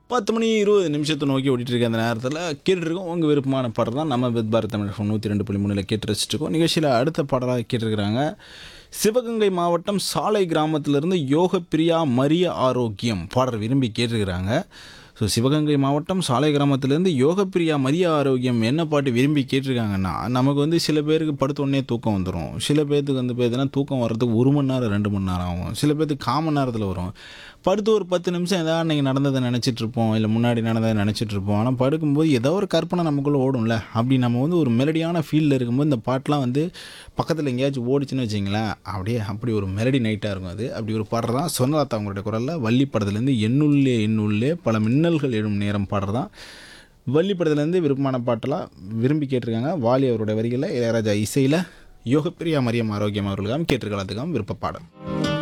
பத்து மணி இருபது நிமிஷத்தை நோக்கி ஓடிட்டு இருக்க அந்த நேரத்தில் கேட்டுருக்கோம் உங்கள் விருப்பமான பாடல் தான் நம்ம வித் பாரத் தமிழ் ஃபோன் நூற்றி ரெண்டு புள்ளி மூணில் கேட்டு ரசிச்சிருக்கோம் நிகழ்ச்சியில் அடுத்த பாடலாக கேட்டிருக்கிறாங்க சிவகங்கை மாவட்டம் சாலை கிராமத்திலிருந்து யோக பிரியா மரிய ஆரோக்கியம் பாடல் விரும்பி கேட்டிருக்கிறாங்க ஸோ சிவகங்கை மாவட்டம் சாலை கிராமத்திலேருந்து யோகப்பிரியா மரிய ஆரோக்கியம் என்ன பாட்டு விரும்பி கேட்டிருக்காங்கன்னா நமக்கு வந்து சில பேருக்கு படுத்த உடனே தூக்கம் வந்துடும் சில பேர்த்துக்கு வந்து பார்த்தீங்கன்னா தூக்கம் வர்றதுக்கு ஒரு மணி நேரம் ரெண்டு மணி நேரம் ஆகும் சில பேர்த்துக்கு கால் மணி நேரத்தில் வரும் படுத்து ஒரு பத்து நிமிஷம் ஏதாவது அன்றைக்கி நடந்ததை நினச்சிட்டு இருப்போம் இல்லை முன்னாடி நடந்ததை நினச்சிட்டு இருப்போம் ஆனால் படுக்கும்போது ஏதோ ஒரு கற்பனை நமக்குள்ளே ஓடும்ல அப்படி நம்ம வந்து ஒரு மெலடியான ஃபீல்டில் இருக்கும்போது இந்த பாட்டெலாம் வந்து பக்கத்தில் எங்கேயாச்சும் ஓடிச்சுன்னு வச்சிங்களேன் அப்படியே அப்படி ஒரு மெலடி நைட்டாக இருக்கும் அது அப்படி ஒரு பாடுறது தான் சொன்னதாத்தா அவங்களுடைய குரலில் வள்ளி படத்துலேருந்து எண்ணுள்ளே எண்ணுள்ளே பல மின்னல்கள் எழும் நேரம் பாடுறது தான் வள்ளி படத்துலேருந்து விருப்பமான பாட்டெல்லாம் விரும்பி கேட்டிருக்காங்க வாலி அவருடைய வரிகளில் இளையராஜா இசையில் யோகப்பிரியா மரியம் ஆரோக்கியம் அவர்களுக்காக கேட்டிருக்கலாம் விருப்ப பாடல்